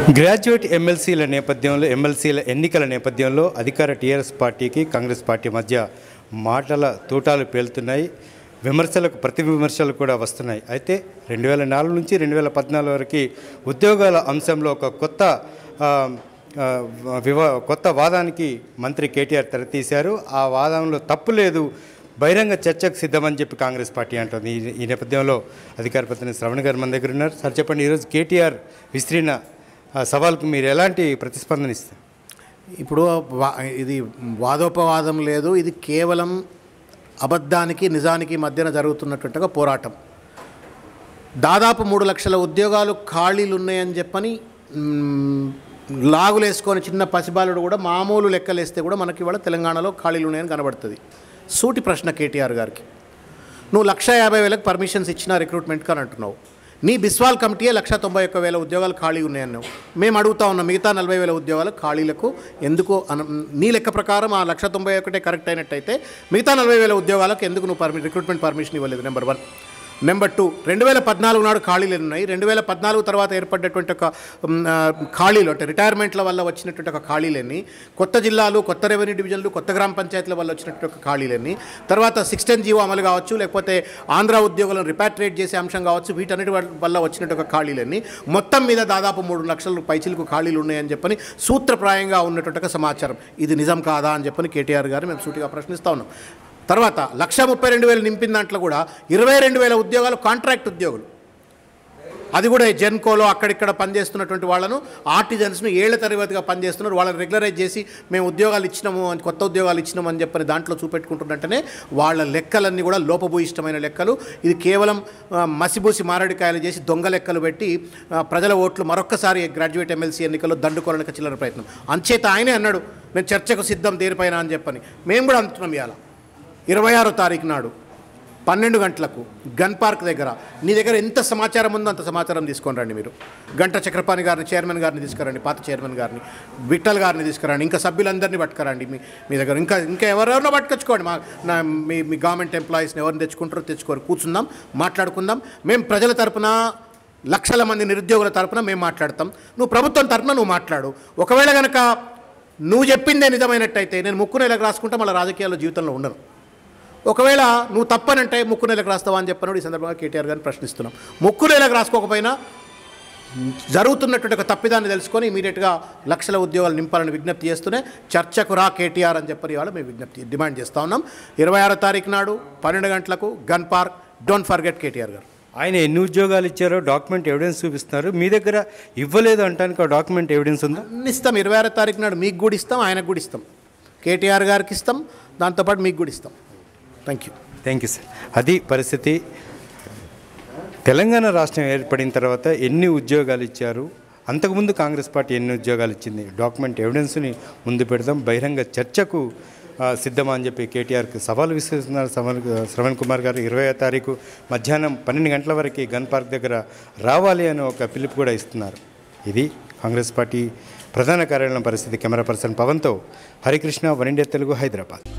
graduate ఎమ్మెల్సీల నేపథ్యంలో ఎమ్మెల్సీల ఎన్నికల నేపథ్యంలో అధికార టీఆర్ఎస్ పార్టీకి కాంగ్రెస్ పార్టీ మధ్య మాటల తూటాలు పేలుతున్నాయి విమర్శలకు ప్రతి విమర్శలు కూడా వస్తున్నాయి అయితే రెండు వేల నాలుగు నుంచి రెండు వేల పద్నాలుగు వరకు ఉద్యోగాల అంశంలో ఒక కొత్త ఆ, ఆ, వివా కొత్త వాదానికి మంత్రి కేటీఆర్ తెరతీశారు ఆ వాదంలో తప్పు లేదు బహిరంగ చర్చకు సిద్ధమని చెప్పి కాంగ్రెస్ పార్టీ అంటుంది ఈ ఈ నేపథ్యంలో అధికార ప్రతినిధి శ్రవణ్ గారు మన దగ్గర ఉన్నారు సార్ చెప్పండి ఈరోజు కేటీఆర్ విసిరిన ఆ సవాల్కు మీరు ఎలాంటి ప్రతిస్పందన ఇస్తారు ఇప్పుడు వా ఇది వాదోపవాదం లేదు ఇది కేవలం అబద్ధానికి నిజానికి మధ్యన జరుగుతున్నట్టుగా పోరాటం దాదాపు మూడు లక్షల ఉద్యోగాలు ఖాళీలు ఉన్నాయని చెప్పని మ్, లాగులేసుకొని చిన్న పసిబాలుడు కూడా మామూలు లెక్కలేస్తే కూడా మనకి ఇవాళ తెలంగాణలో ఖాళీలు ఉన్నాయని కనబడుతుంది సూటి ప్రశ్న కేటీఆర్ గారికి నువ్వు లక్ష యాభై వేలకు పర్మిషన్స్ ఇచ్చిన రిక్రూట్మెంట్కి అని అంటున్నావు నీ బిస్వాల్ కమిటీయే లక్ష తొంభై ఒక్క వేల ఉద్యోగాలు ఖాళీ ఉన్నాయన్నావు మేము అడుగుతా ఉన్నాం మిగతా నలభై వేల ఉద్యోగాలు ఖాళీలకు ఎందుకు అన నీ లెక్క ప్రకారం ఆ లక్ష తొంభై ఒకటే కరెక్ట్ అయినట్టయితే మిగతా నలభై వేల ఉద్యోగాలకు ఎందుకు నువ్వు పర్మి రిక్రూట్మెంట్ పర్మిషన్ ఇవ్వలేదు నెంబర్ వన్ నెంబర్ టూ రెండు వేల పద్నాలుగు నాడు ఖాళీలు ఉన్నాయి రెండు వేల పద్నాలుగు తర్వాత ఏర్పడ్డటువంటి ఒక మ్, ఆ, ఖాళీలు అంటే రిటైర్మెంట్ల వల్ల వచ్చినటువంటి ఒక ఖాళీలన్నీ కొత్త జిల్లాలు కొత్త రెవెన్యూ డివిజన్లు కొత్త గ్రామ పంచాయతీల వల్ల వచ్చినటువంటి ఒక ఖాళీలన్నీ తర్వాత సిక్స్టెన్ జీవో అమలు కావచ్చు లేకపోతే ఆంధ్ర ఉద్యోగులను రిపాట్రియేట్ చేసే అంశం కావచ్చు వీటన్నిటి వల్ల- వల్ల వచ్చినట్టు ఒక ఖాళీలన్నీ మొత్తం మీద దాదాపు మూడు లక్షల పైచిలకు ఖాళీలు ఉన్నాయని చెప్పని సూత్రప్రాయంగా ఉన్నటువంటి ఒక సమాచారం ఇది నిజం కాదా అని చెప్పని కేటీఆర్ గారు మేము సూటిగా ప్రశ్నిస్తూ ఉన్నాం తర్వాత లక్ష ముప్పై రెండు వేలు నింపిన దాంట్లో కూడా ఇరవై రెండు వేల ఉద్యోగాలు కాంట్రాక్ట్ ఉద్యోగులు అది కూడా జెన్కోలో అక్కడిక్కడ పనిచేస్తున్నటువంటి వాళ్ళను ఆర్టిజన్స్ను ఏళ్ల తరగతిగా పనిచేస్తున్నారు వాళ్ళని రెగ్యులరైజ్ చేసి మేము ఉద్యోగాలు ఇచ్చినాము అని కొత్త ఉద్యోగాలు ఇచ్చినాము అని చెప్పని దాంట్లో చూపెట్టుకుంటున్నట్టనే వాళ్ళ లెక్కలన్నీ కూడా లోపభూయిష్టమైన లెక్కలు ఇది కేవలం ఆ, మసిబూసి మారడికాయలు చేసి దొంగ లెక్కలు పెట్టి ఆ, ప్రజల ఓట్లు మరొక్కసారి గ్రాడ్యుయేట్ ఎమ్మెల్సీ ఎన్నికల్లో దండుకోవడానికి చిల్లర ప్రయత్నం అంచేత ఆయనే అన్నాడు నేను చర్చకు సిద్ధం దేనిపైన అని చెప్పని మేము కూడా అంటున్నాం ఇవాళ ఇరవై ఆరో తారీఖు నాడు పన్నెండు గంటలకు గన్ పార్క్ దగ్గర నీ దగ్గర ఎంత సమాచారం ఉందో అంత సమాచారం తీసుకొని రండి మీరు గంట చక్రపాణి గారిని చైర్మన్ గారిని తీసుకురండి పాత చైర్మన్ గారిని విఠల్ గారిని తీసుకురండి ఇంకా సభ్యులందరినీ పట్టుకురండి మీ మీ దగ్గర ఇంకా ఇంకా ఎవరెవరినో పట్టుకొచ్చుకోండి మా నా మీ మీ గవర్నమెంట్ ఎంప్లాయీస్ని ఎవరిని తెచ్చుకుంటారో తెచ్చుకోరు కూర్చుందాం మాట్లాడుకుందాం మేము ప్రజల తరపున లక్షల మంది నిరుద్యోగుల తరపున మేము మాట్లాడతాం నువ్వు ప్రభుత్వం తరపున నువ్వు మాట్లాడు ఒకవేళ కనుక నువ్వు చెప్పిందే నిజమైనట్టయితే నేను ముక్కు నెలకు రాసుకుంటా మళ్ళీ రాజకీయాల్లో జీవితంలో ఉండను ఒకవేళ నువ్వు తప్పనంటే ముక్కు నెలకు రాస్తావా అని చెప్పినప్పుడు ఈ సందర్భంగా కేటీఆర్ గారిని ప్రశ్నిస్తున్నాం ముక్కు నెలకు రాసుకోకపోయినా జరుగుతున్నటువంటి ఒక తప్పిదాన్ని తెలుసుకొని ఇమీడియట్గా లక్షల ఉద్యోగాలు నింపాలని విజ్ఞప్తి చేస్తూనే చర్చకు రా కేటీఆర్ అని చెప్పని ఇవాళ మేము విజ్ఞప్తి డిమాండ్ చేస్తూ ఉన్నాం ఇరవై ఆరో తారీఖు నాడు పన్నెండు గంటలకు gun park don't forget K T R garu ఆయన ఎన్ని ఉద్యోగాలు ఇచ్చారో డాక్యుమెంట్ ఎవిడెన్స్ చూపిస్తున్నారు మీ దగ్గర ఇవ్వలేదు అంటానికి ఆ డాక్యుమెంట్ ఎవిడెన్స్ ఉందా అన్ని ఇస్తాం ఇరవై ఆరో తారీఖు నాడు మీకు కూడా ఇస్తాం ఆయనకు కూడా ఇస్తాం కేటీఆర్ గారికి ఇస్తాం దాంతోపాటు మీకు కూడా ఇస్తాం thank you thank you sir అది పరిస్థితి తెలంగాణ రాష్ట్రం ఏర్పడిన తర్వాత ఎన్ని ఉద్యోగాలు ఇచ్చారు అంతకుముందు కాంగ్రెస్ పార్టీ ఎన్ని ఉద్యోగాలు ఇచ్చింది డాక్యుమెంట్ ఎవిడెన్స్ని ముందు పెడదాం బహిరంగ చర్చకు ఆ, సిద్ధమా అని చెప్పి కేటీఆర్కి సవాల్ విసిస్తున్నారు శ్రవణ్ శ్రవణ్ కుమార్ గారు ఇరవై తారీఖు మధ్యాహ్నం పన్నెండు గంటల వరకు గన్ పార్క్ దగ్గర రావాలి అని ఒక పిలుపు కూడా ఇస్తున్నారు ఇది కాంగ్రెస్ పార్టీ ప్రధాన కార్యాలయం పరిస్థితి కెమెరా పర్సన్ పవన్తో హరికృష్ణ వన్ ఇండియా తెలుగు హైదరాబాద్